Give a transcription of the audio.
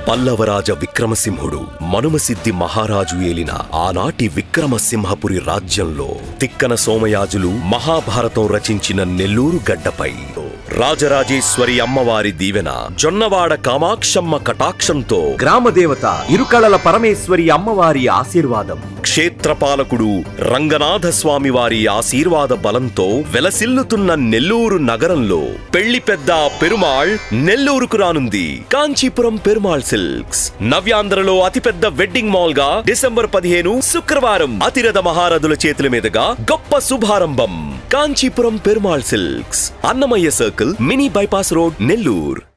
పల్లవరాజ విక్రమసింహుడు మనుమసిద్ధి మహారాజు ఏలిన ఆనాటి విక్రమసింహపురి రాజ్యంలో తిక్కన సోమయాజులు మహాభారతం రచించిన నెల్లూరు గడ్డపై రాజరాజేశ్వరి అమ్మవారి దీవెన జొన్నవాడ కామాక్షమ్మ కటాక్షంతో గ్రామదేవత ఇరుకళల పరమేశ్వరి అమ్మవారి ఆశీర్వాదం క్షేత్రపాలకుడు రంగనాథ స్వామి వారి ఆశీర్వాద బలంతో వెలసిల్లుతున్న నెల్లూరు నగరంలో పెళ్లి పెద్ద పెరుమాళ్ నెల్లూరుకు రానుంది కాంచీపురం పెరుమాళ్ సిల్క్స్ నవ్యాంధ్రలో అతిపెద్ద వెడ్డింగ్ మాల్ గా డిసెంబర్ పదిహేను శుక్రవారం అతిరథ మహారథుల చేతుల మీదుగా గొప్ప శుభారంభం Kanchipuram Perumal silks Annamayya circle mini bypass road Nellore